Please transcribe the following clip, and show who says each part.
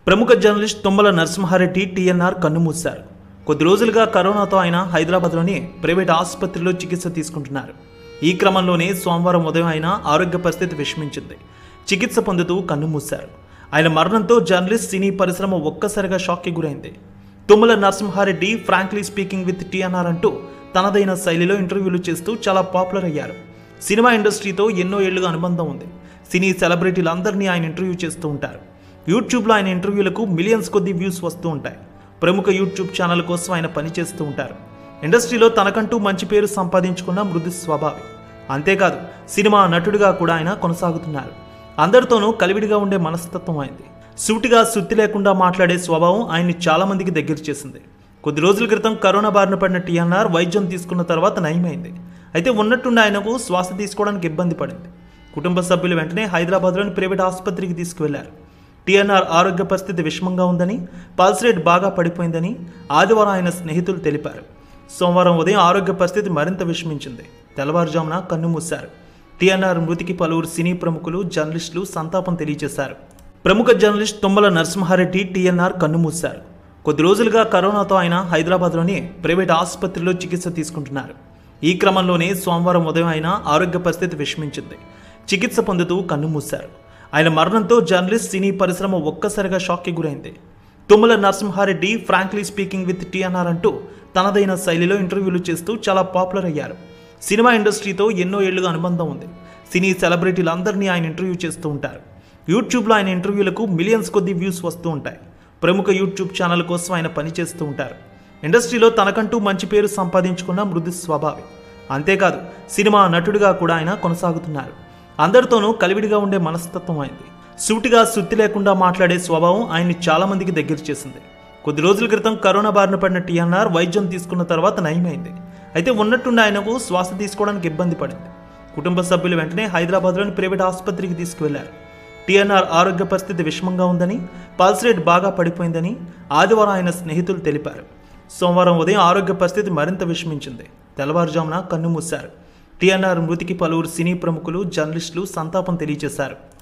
Speaker 1: ప్రముఖ journalist Tummala Narasimha Reddy TNR కన్నుమూశారు కొద్ది రోజులుగా కరోనాతో ఆయన హైదరాబాద్లోని ప్రైవేట్ ఆసుపత్రిలో చికిత్స తీసుకుంటున్నారు ఈ క్రమంలోనే సోమవారం ఉదయం ఆయన ఆరోగ్య పరిస్థితి విషమించింది చికిత్స పొందుతూ కన్నుమూశారు ఆయన మరణంతో జర్నలిస్ట్ సినీ పరిశ్రమ ఒక్కసారిగా షాక్కి గురైంది Tummala Narasimhareddy frankly speaking with TNR అంటూ తనదైన శైలిలో ఇంటర్వ్యూలు చేస్తూ చాలా పాపులర్ అయ్యారు సినిమా ఇండస్ట్రీతో ఎన్నో ఏళ్లుగా అనుబంధం ఉంది సినీ సెలబ్రిటీలందరినీ ఆయన ఇంటర్వ్యూ చేస్తూ ఉంటారు యూట్యూబ్లో ఆయన ఇంటర్వ్యూలకు మిలియన్స్ కొద్ది వ్యూస్ వస్తూ ఉంటాయి ప్రముఖ యూట్యూబ్ ఛానల్ కోసం ఆయన పనిచేస్తూ ఉంటారు ఇండస్ట్రీలో తనకంటూ మంచి పేరు సంపాదించుకున్న మృదు స్వభావి అంతేకాదు సినిమా నటుడిగా కూడా ఆయన కొనసాగుతున్నారు అందరితోనూ కలివిడిగా ఉండే మనస్తత్వం అయింది సూటిగా సుత్తి లేకుండా మాట్లాడే స్వభావం ఆయన్ని చాలా మందికి దగ్గర చేసింది కొద్ది రోజుల క్రితం కరోనా బారిన పడిన టీఎన్ఆర్ వైద్యం తీసుకున్న తర్వాత నయమైంది అయితే ఉన్నట్టుండి ఆయనకు శ్వాస తీసుకోవడానికి ఇబ్బంది పడింది కుటుంబ సభ్యులు వెంటనే హైదరాబాద్లోని ప్రైవేట్ ఆసుపత్రికి తీసుకువెళ్లారు టీఎన్ఆర్ ఆరోగ్య పరిస్థితి విషమంగా ఉందని పల్స్ రేట్ బాగా పడిపోయిందని ఆదివారం ఆయన స్నేహితులు తెలిపారు సోమవారం ఉదయం ఆరోగ్య పరిస్థితి మరింత విషమించింది తెల్లవారుజామున కన్నుమూశారు టీఎన్ఆర్ మృతికి పలువురు సినీ ప్రముఖులు జర్నలిస్టులు సంతాపం తెలియజేశారు ప్రముఖ జర్నలిస్ట్ తుమ్మల నరసింహారెడ్డి టీఎన్ఆర్ కన్నుమూశారు కొద్ది రోజులుగా కరోనాతో ఆయన హైదరాబాద్లోని ప్రైవేట్ ఆసుపత్రిలో చికిత్స తీసుకుంటున్నారు ఈ క్రమంలోనే సోమవారం ఉదయం ఆయన ఆరోగ్య పరిస్థితి విషమించింది చికిత్స పొందుతూ కన్నుమూశారు ఆయన మరణంతో జర్నలిస్ట్ సినీ పరిశ్రమ ఒక్కసారిగా షాక్కి గురైంది Tummala Narasimhareddy frankly speaking with TNR అంటూ తనదైన శైలిలో ఇంటర్వ్యూలు చేస్తూ చాలా పాపులర్ అయ్యారు సినిమా ఇండస్ట్రీతో ఎన్నో ఏళ్లుగా అనుబంధం ఉంది సినీ సెలబ్రిటీలందరినీ ఆయన ఇంటర్వ్యూ చేస్తూ ఉంటారు యూట్యూబ్లో ఆయన ఇంటర్వ్యూలకు మిలియన్స్ కొద్ది వ్యూస్ వస్తూ ఉంటాయి ప్రముఖ యూట్యూబ్ ఛానల్ కోసం ఆయన పనిచేస్తూ ఉంటారు ఇండస్ట్రీలో తనకంటూ మంచి పేరు సంపాదించుకున్న మృదు స్వభావి అంతేకాదు సినిమా నటుడిగా కూడా ఆయన కొనసాగుతున్నారు అందరితోనూ కలివిడిగా ఉండే మనస్తత్వం అయింది సూటిగా సుత్తి లేకుండా మాట్లాడే స్వభావం ఆయన్ని చాలా మందికి దగ్గర చేసింది కొద్ది రోజుల క్రితం కరోనా బారిన పడిన టీఎన్ఆర్ వైద్యం తీసుకున్న తర్వాత నయమైంది అయితే ఉన్నట్టుండి ఆయనకు శ్వాస తీసుకోవడానికి ఇబ్బంది పడింది కుటుంబ సభ్యులు వెంటనే హైదరాబాద్లోని ప్రైవేట్ ఆసుపత్రికి తీసుకువెళ్లారు టీఎన్ఆర్ ఆరోగ్య పరిస్థితి విషమంగా ఉందని పల్స్ రేట్ బాగా పడిపోయిందని ఆదివారం ఆయన స్నేహితులు తెలిపారు సోమవారం ఉదయం ఆరోగ్య పరిస్థితి మరింత విషమించింది తెల్లవారుజామున కన్నుమూశారు టీఎన్ఆర్ మృతికి పలువురు సినీ ప్రముఖులు జర్నలిస్టులు సంతాపం తెలియజేశారు